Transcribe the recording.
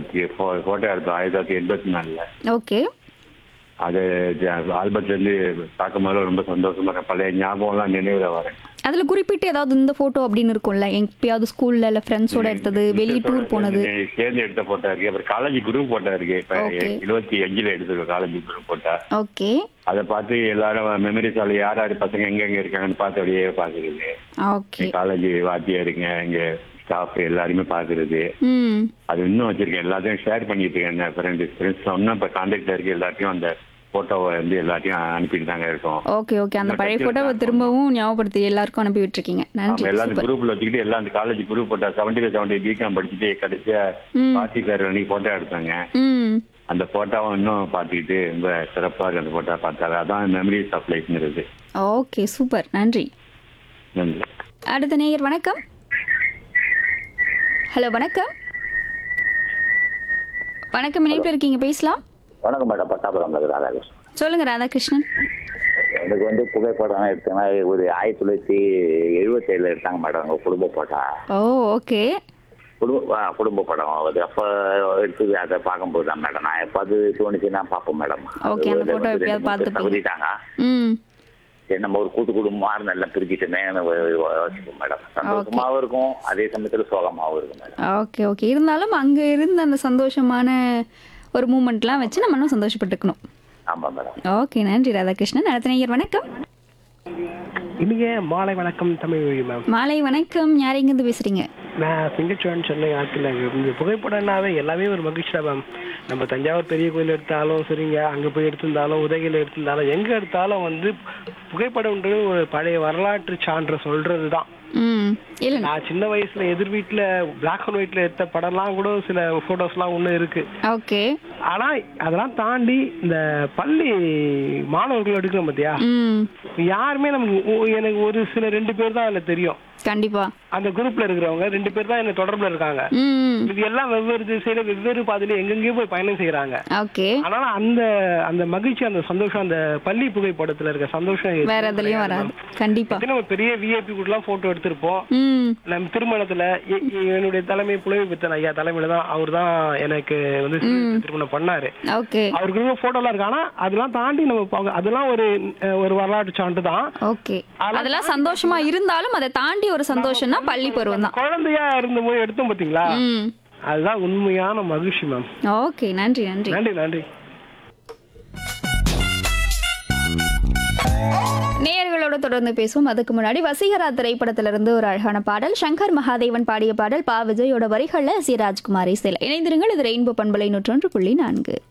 ஒருத்தி போட்டோ எடுத்தோம் ஆயிரத்தி தொள்ளாயிரத்தி எண்பத்தி நாலுல ஓகே அது ஆல்பர்ட்ல இருந்து பார்க்கும் போது ரொம்ப சந்தோஷமா இருக்கேன் பழைய ஞாபகம்லாம் நினைவுல வரேன் அதுல குறிப்பிட்டு ஏதாவது இந்த போட்டோ அப்படின்னு இருக்கும்ல எப்பயாவது ஸ்கூல்ல இல்ல ஃப்ரெண்ட்ஸோட எடுத்தது வெளியே டூர் போனது சேர்ந்து எடுத்த போட்டோ இருக்கு அப்புறம் காலேஜ் குரூப் போட்டோ இருக்கு இப்ப Okay. இருபத்தி அஞ்சுல எடுத்திருக்கோம் காலேஜ் குரூப் போட்டோ ஓகே அதை பார்த்து எல்லாரும் மெமரிஸ் ஆல யார் யார் பசங்க எங்க எங்க இருக்காங்கன்னு பார்த்து அப்படியே பாக்குறது ஓகே காலேஜ் வாத்தியாருங்க இங்க ஸ்டாஃப் எல்லாருமே பாக்குறது ம் அது இன்னும் வச்சிருக்கேன் எல்லாத்தையும் ஷேர் பண்ணிட்டு இருக்கேன் ஃப்ரெண்டு ஃப்ரெண்ட்ஸ் இன்னும் இப்போ கான்டாக்ட்ல இருக்கு எல்லாத்தையும் அந்த போட்டோவை வந்து எல்லாத்தையும் அனுப்பிட்டு தாங்க இருக்கோம் ஓகே ஓகே அந்த பழைய போட்டோவை திரும்பவும் ஞாபகப்படுத்தி எல்லாருக்கும் அனுப்பி விட்டுருக்கீங்க நன்றி அவங்க எல்லாரும் சூப்பர் குரூப்ல வச்சுக்கிட்டு எல்லாம் அந்த காலேஜ் குரூப் போட்டா செவன்டி செவன்டி பிகாம் படிச்சுட்டு கடைசியா ம். பார்ட்டி பேர் அன்னைக்கு போட்டோ எடுத்தாங்க ம் அந்த போட்டோவை இன்னும் பார்த்துக்கிட்டு ரொம்ப சிறப்பா இருக்கு அந்த போட்டோ பார்த்தாரு அதான் மெமரிஸ் ஆஃப் லைஃப்ங்கிறது ஓகே சூப்பர் நன்றி நன்றி அடுத்த நேயர் வணக்கம் ஹலோ வணக்கம் வணக்கம் இணைப்பில் இருக்கீங்க பேசலாம் வணக்கம் மேடம் பட்டாபுரம் ராதாகிருஷ்ணன் சொல்லுங்க ராதாகிருஷ்ணன் எனக்கு வந்து புகைப்படம் எடுத்தேன்னா ஒரு ஆயிரத்தி தொள்ளாயிரத்தி எழுபத்தேழுல எடுத்தாங்க மேடம் உங்க குடும்ப போட்டா ஓ ஓகே குடும்ப ஆ, குடும்ப படம் அது அப்போ எடுத்தது அதை பார்க்கும்போது தான் மேடம் நான் எப்பாவது தோணுச்சுன்னா பார்ப்போம் மேடம் Okay, அந்த photo எப்பயாவது பார்த்துப்பீங்க. தகுதிட்டாங்க ம் சரி நம்ம ஒரு கூட்டு குடும்பமாக நல்லா பிரிக்கிட்டுமே யோசிப்போம் மேடம் சந்தோஷமாவும் இருக்கும் அதே சமயத்தில் சோகமாவும் இருக்கும் மேடம் ஓகே ஓகே இருந்தாலும் அங்கே இருந்த அந்த சந்தோஷமான ஒரு மூமெண்ட்லாம் வச்சு நம்ம இன்னும் சந்தோஷப்பட்டுக்கணும் ஆமாம் மேடம் ஓகே நன்றி ராதாகிருஷ்ணன் அடுத்த நேயர் வணக்கம் இனிய மாலை வணக்கம் தமிழ் மொழி மேம் மாலை வணக்கம் யார் எங்கேருந்து பேசுறீங்க நான் சிங்கச்சோன் சென்னை ஆற்றில் இந்த புகைப்படம்னாவே எல்லாமே ஒரு மகிழ்ச்சி தான் மேம் நம்ம தஞ்சாவூர் பெரிய கோயில் எடுத்தாலும் சரிங்க அங்கே போய் எடுத்திருந்தாலும் உதகையில் எடுத்திருந்தாலும் எங்கே எடுத்தாலும் வந்து புகைப்படம்ன்றது ஒரு பழைய வரலாற்று சான்று சொல்றது தான் ம் இல்லை நான் சின்ன வயசுல எதிர் வீட்டில் பிளாக் அண்ட் ஒயிட்ல எடுத்த படம்லாம் கூட சில ஃபோட்டோஸ்லாம் ஒன்றும் இருக்கு ஓகே ஆனா அதெல்லாம் தாண்டி இந்த பள்ளி மாணவர்கள் எடுக்கிறோம் பார்த்தியா ம் யாருமே நமக்கு ஒ- எனக்கு ஒரு சில ரெண்டு பேர் தான் அதில் தெரியும் கண்டிப்பா அந்த குரூப்ல இருக்கிறவங்க ரெண்டு பேர் தான் என்ன தொடர்புல இருக்காங்க ம் இது எல்லாம் வெவ்வேறு திசையில வெவ்வேறு பாதையில எங்கெங்கேயோ போய் பயணம் செய்யறாங்க ஓகே ஆனாலும் அந்த அந்த மகிழ்ச்சி அந்த சந்தோஷம் அந்த பள்ளி புகைப்படத்துல இருக்க சந்தோஷம் எதுவும் வேற எதுலயும் கிடையாது வராது ma'am. கண்டிப்பா இது நம்ம பெரிய விஐபி கூட எல்லாம் போட்டோ எடுத்திருப்போம் ம் நம்ம திருமணத்துல எ- எ- என்னுடைய தலைமை புலவி பித்தன் ஐயா தலைமையில தான் அவர் தான் எனக்கு வந்து திருமணம் பண்ணாரு ஓகே அவருக்கு போட்டோலாம் இருக்கு ஆனா அதெல்லாம் தாண்டி நம்ம பாக்க- அதெல்லாம் ஒரு அஹ், ஒரு வரலாற்று சான்று தான் ஓகே அதெல்லாம் சந்தோஷமா இருந்தாலும் அதை தாண்டி ஒரு சந்தோஷம்னா பள்ளி பருவம் தான் குழந்தையா இருந்தபோது எடுத்தோம் பாத்தீங்களா ம் அதுதான் உண்மையான மகிழ்ச்சி மேம் ஓகே நன்றி நன்றி நன்றி நன்றி நேயர்களோட தொடர்ந்து பேசுவோம் அதுக்கு முன்னாடி வசீகரா திரைப்படத்திலிருந்து ஒரு அழகான பாடல் சங்கர் மகாதேவன் பாடிய பாடல் பா விஜயோட வரிகள்ல சி ராஜ்குமாரி சில இணைந்திருங்கள் இது ரெயின்போ பண்பலை நூற்றொன்று புள்ளி நான்கு